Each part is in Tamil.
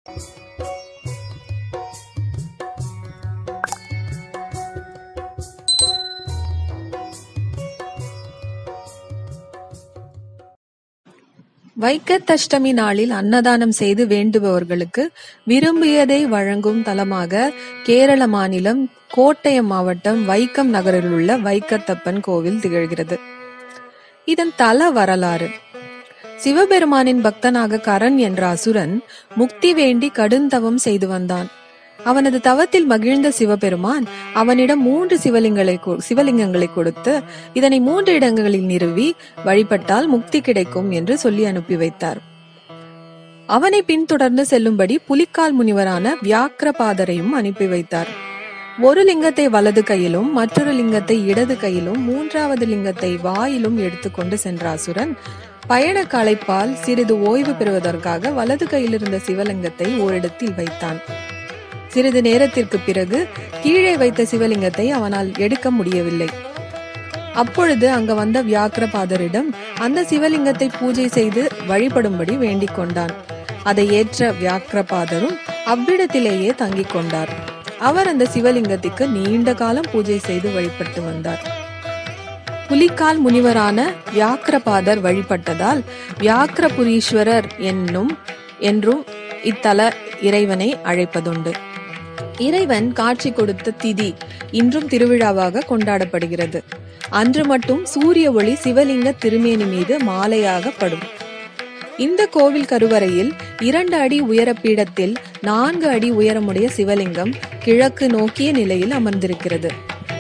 வைக்கத்தஷ்டமி நாளில் அன்னதானம் செய்து வேண்டுபவர்களுக்கு விரும்பியதை வழங்கும் தலமாக கேரள மாநிலம் கோட்டயம் மாவட்டம் வைக்கம் நகரிலுள்ள வைக்கத்தப்பன் கோவில் திகழ்கிறது இதன் தல வரலாறு சிவபெருமானின் பக்தனாக கரண் என்ற அசுரன் முக்தி வேண்டி கடுந்தவம் செய்து வந்தான் அவனது தவத்தில் மகிழ்ந்த சிவபெருமான் அவனிடம் மூன்று சிவலிங்களை கொ- சிவலிங்கங்களை கொடுத்து இதனை மூன்று இடங்களில் நிறுவி வழிபட்டால் முக்தி கிடைக்கும் என்று சொல்லி அனுப்பி வைத்தார் அவனை பின்தொடர்ந்து செல்லும்படி புலிக்கால் முனிவரான வியாக்கிரபாதரையும் அனுப்பி வைத்தார் ஒரு லிங்கத்தை வலது கையிலும் மற்றொரு லிங்கத்தை இடது கையிலும் மூன்றாவது லிங்கத்தை வாயிலும் எடுத்துக்கொண்டு சென்ற அசுரன் பயண களைப்பால் சிறிது ஓய்வு பெறுவதற்காக வலது கையில் இருந்த சிவலிங்கத்தை ஓரிடத்தில் வைத்தான் சிறிது நேரத்திற்கு பிறகு கீழே வைத்த சிவலிங்கத்தை அவனால் எடுக்க முடியவில்லை அப்பொழுது அங்க வந்த வியாக்கிரபாதரிடம் அந்த சிவலிங்கத்தை பூஜை செய்து வழிபடும்படி வேண்டிக் கொண்டான் அதை ஏற்ற வியாக்கிரபாதரும் அவ்விடத்திலேயே தங்கிக் கொண்டார் அவர் அந்த சிவலிங்கத்துக்கு நீண்ட காலம் பூஜை செய்து வழிபட்டு வந்தார் புலிக்கால் முனிவரான வியாக்கிரபாதர் வழிபட்டதால் வியாக்கிரபுரீஸ்வரர் என்னும் என்றும் இத்தல இறைவனை அழைப்பதுண்டு இறைவன் காட்சி கொடுத்த திதி இன்றும் திருவிழாவாக கொண்டாடப்படுகிறது அன்று மட்டும் சூரிய ஒளி சிவலிங்க திருமேனி மீது மாலையாக படும் இந்த கோவில் கருவறையில் இரண்டு அடி உயர பீடத்தில் நான்கு அடி உயரமுடைய சிவலிங்கம் கிழக்கு நோக்கிய நிலையில் அமர்ந்திருக்கிறது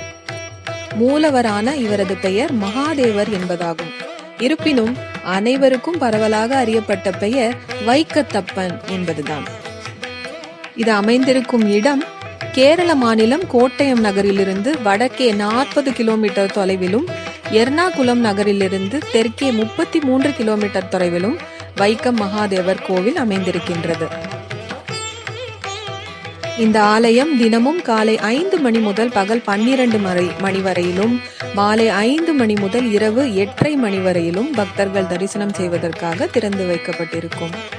மூலவரான இவரது பெயர் மகாதேவர் என்பதாகும் இருப்பினும் அனைவருக்கும் பரவலாக அறியப்பட்ட பெயர் வைக்கத்தப்பன் என்பதுதான் இது அமைந்திருக்கும் இடம் கேரள மாநிலம் கோட்டயம் நகரிலிருந்து வடக்கே நாற்பது கிலோமீட்டர் தொலைவிலும் எர்ணாகுளம் நகரிலிருந்து தெற்கே முப்பத்தி மூன்று கிலோமீட்டர் தொலைவிலும் வைக்கம் மகாதேவர் கோவில் அமைந்திருக்கின்றது இந்த ஆலயம் தினமும் காலை ஐந்து மணி முதல் பகல் பன்னிரண்டு மணி மணி வரையிலும் மாலை ஐந்து மணி முதல் இரவு எட்டரை மணி வரையிலும் பக்தர்கள் தரிசனம் செய்வதற்காக திறந்து வைக்கப்பட்டிருக்கும்